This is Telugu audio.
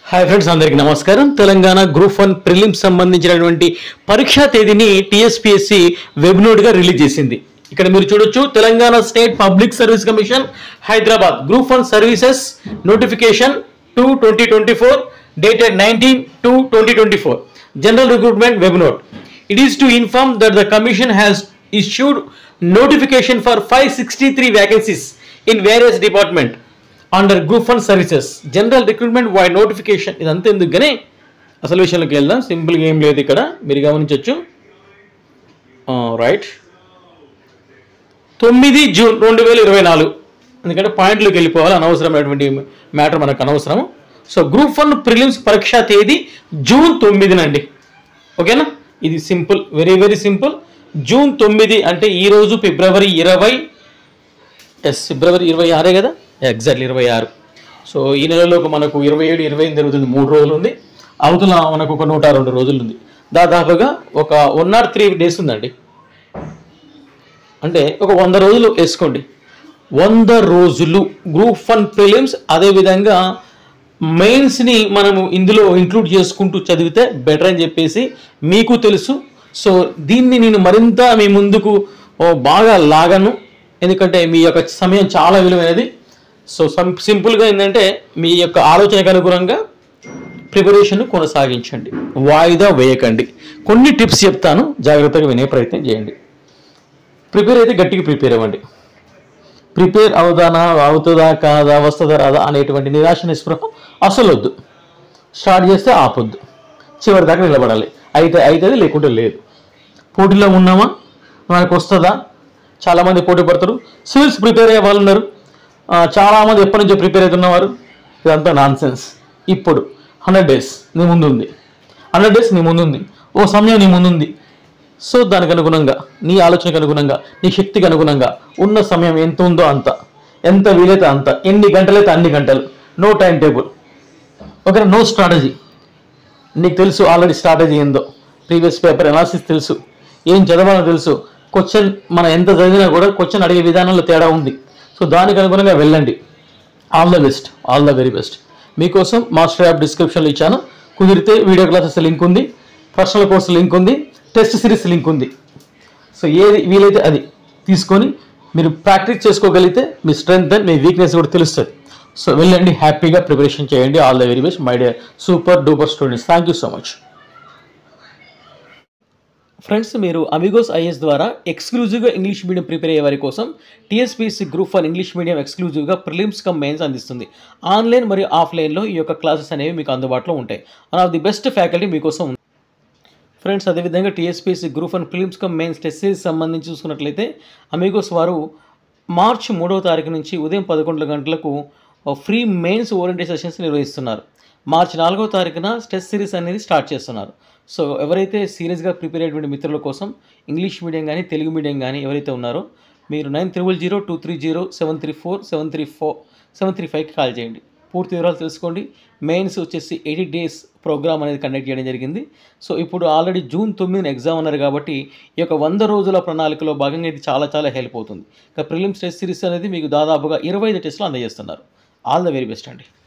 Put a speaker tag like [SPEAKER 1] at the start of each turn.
[SPEAKER 1] హాయ్ ఫ్రెండ్స్ అందరికీ నమస్కారం తెలంగాణ గ్రూప్ వన్ ప్రిలిమ్స్ సంబంధించినటువంటి పరీక్షా తేదీని టీఎస్పీఎస్సి వెబ్ నోట్గా రిలీజ్ చేసింది ఇక్కడ మీరు చూడొచ్చు Telangana state public service commission Hyderabad group one services notification two twenty twenty four dated nineteen two twenty twenty four general recruitment web note it is to inform that the commission has issued notification for 563 vacancies in various department under group one services general recruitment why notification ఇదంతా ఎందుకు కానీ అసలు విషయంలోకి వెళ్దాం సింపుల్గా ఏం లేదు ఇక్కడ మీరు గమనించవచ్చు రైట్ తొమ్మిది జూన్ రెండు వేల ఇరవై నాలుగు ఎందుకంటే పాయింట్లోకి వెళ్ళిపోవాలి అనవసరమైనటువంటి మ్యాటర్ మనకు అనవసరం సో గ్రూప్ వన్ ప్రిలిమ్స్ పరీక్షా తేదీ జూన్ తొమ్మిదినండి ఓకేనా ఇది simple very very simple June తొమ్మిది అంటే ఈరోజు ఫిబ్రవరి ఇరవై ఎస్ ఫిబ్రవరి ఇరవై ఆరే కదా ఎగ్జాక్ట్లీ ఇరవై ఆరు సో ఈ నెలలోకి మనకు ఇరవై ఏడు ఇరవై ఎనిమిది జరుగుతుంది మూడు రోజులు ఉంది అవతల మనకు ఒక నూట రెండు రోజులు ఉంది దాదాపుగా ఒక వన్ ఆర్ త్రీ డేస్ ఉందండి అంటే ఒక వంద రోజులు వేసుకోండి వంద రోజులు గ్రూప్ వన్ ప్రిలిమ్స్ అదేవిధంగా మెయిన్స్ని మనము ఇందులో ఇంక్లూడ్ చేసుకుంటూ చదివితే బెటర్ అని చెప్పేసి మీకు తెలుసు సో దీన్ని నేను మరింత మీ ముందుకు ఓ బాగా లాగను ఎందుకంటే మీ యొక్క సమయం చాలా విలువైనది సో సం సింపుల్గా ఏంటంటే మీ యొక్క ఆలోచనకు అనుగుణంగా ప్రిపరేషన్ కొనసాగించండి వాయిదా వేయకండి కొన్ని టిప్స్ చెప్తాను జాగ్రత్తగా వినే ప్రయత్నం చేయండి ప్రిపేర్ అయితే గట్టిగా ప్రిపేర్ అవ్వండి ప్రిపేర్ అవుదానా అవుతుందా కాదా వస్తుందా రాదా అనేటువంటి నిరాశ నిస్పృహ అసలు వద్దు స్టార్ట్ చేస్తే ఆపొద్దు చివరి దాకా నిలబడాలి అయితే అవుతుంది లేకుంటే లేదు పోటీలో ఉన్నామా మనకు వస్తుందా చాలామంది పోటీ పడతారు సివిల్స్ ప్రిపేర్ అయ్యే వాళ్ళు ఉన్నారు ఆ, చాలామంది ఎప్పటి నుంచో ప్రిపేర్ అవుతున్నవారు ఇదంతా నాన్ సెన్స్ ఇప్పుడు హండ్రెడ్ డేస్ నీ ముందు ఉంది హండ్రెడ్ డేస్ నీ ముందు ఉంది ఓ సమయం నీ ముందుంది సో దానికి అనుగుణంగా నీ ఆలోచనకు అనుగుణంగా నీ శక్తికి అనుగుణంగా ఉన్న సమయం ఎంత ఉందో అంత ఎంత వీలైతే అంత ఎన్ని గంటలైతే అన్ని గంటలు no time table okay no strategy నీకు తెలుసు ఆల్రెడీ స్ట్రాటజీ ఏందో ప్రీవియస్ పేపర్ అనాలిసిస్ తెలుసు ఏం చదవాలో తెలుసు క్వశ్చన్ మనం ఎంత చదివినా కూడా క్వశ్చన్ అడిగే విధానంలో తేడా ఉంది సో దానికి అనుగుణంగా వెళ్ళండి all the best all the very best మీకోసం మాస్టర్ యాప్ డిస్క్రిప్షన్లో ఇచ్చాను కుదిరితే వీడియో క్లాసెస్ లింక్ ఉంది పర్సనల్ కోర్స్ లింక్ ఉంది టెస్ట్ సిరీస్ లింక్ ఉంది సో ఏది వీలైతే అది తీసుకొని మీరు ప్రాక్టీస్ చేసుకోగలిగితే మీ స్ట్రెంగ్త్ అండ్ మీ వీక్నెస్ కూడా తెలుస్తుంది సో వెళ్ళండి హ్యాపీగా ప్రిపరేషన్ చేయండి all the very best my dear super duper students thank you so much friends మీరు అమిగోస్ ఐఎస్ ద్వారా ఎక్స్క్లూజివ్గా ఇంగ్లీష్ మీడియం ప్రిపేర్ అయ్యే వారి కోసం TSPSC group one English medium ఎక్స్క్లూజివ్గా ప్రిలిమ్స్ కమ్ మెయిన్స్ అందిస్తుంది ఆన్లైన్ మరియు ఆఫ్లైన్లో ఈ యొక్క క్లాసెస్ అనేవి మీకు అందుబాటులో ఉంటాయి one of the best faculty మీకోసం ఉంది ఫ్రెండ్స్ అదేవిధంగా TSPSC group one prelims cum mains test series సంబంధించి చూసుకున్నట్లయితే అమిగోస్ వారు మార్చి మూడవ తారీఖు నుంచి ఉదయం పదకొండు గంటలకు ఫ్రీ మెయిన్స్ ఓరియంటే సెషన్స్ నిర్వహిస్తున్నారు మార్చి నాలుగవ తారీఖున టెస్ట్ సిరీస్ అనేది స్టార్ట్ చేస్తున్నారు సో ఎవరైతే సీరియస్గా ప్రిపేర్ అయ్యేటువంటి మిత్రుల కోసం ఇంగ్లీష్ మీడియం కానీ తెలుగు మీడియం కానీ ఎవరైతే ఉన్నారో మీరు nine triple zero two three zero seven three four seven three four seven three ఫైవ్కి కాల్ చేయండి పూర్తి వివరాలు తెలుసుకోండి మెయిన్స్ వచ్చేసి ఎయిటీ డేస్ ప్రోగ్రామ్ అనేది కండక్ట్ చేయడం జరిగింది సో ఇప్పుడు ఆల్రెడీ జూన్ తొమ్మిదిన ఎగ్జామ్ అన్నారు కాబట్టి ఈ యొక్క వంద రోజుల ప్రణాళికలో భాగంగా ఇది చాలా చాలా హెల్ప్ అవుతుంది ఇక ప్రిలిమ్స్ టెస్ట్ సిరీస్ అనేది మీకు దాదాపుగా ఇరవై ఐదు టెస్టులు అందజేస్తున్నారు ఆల్ ద వెరీ బెస్ట్ అండి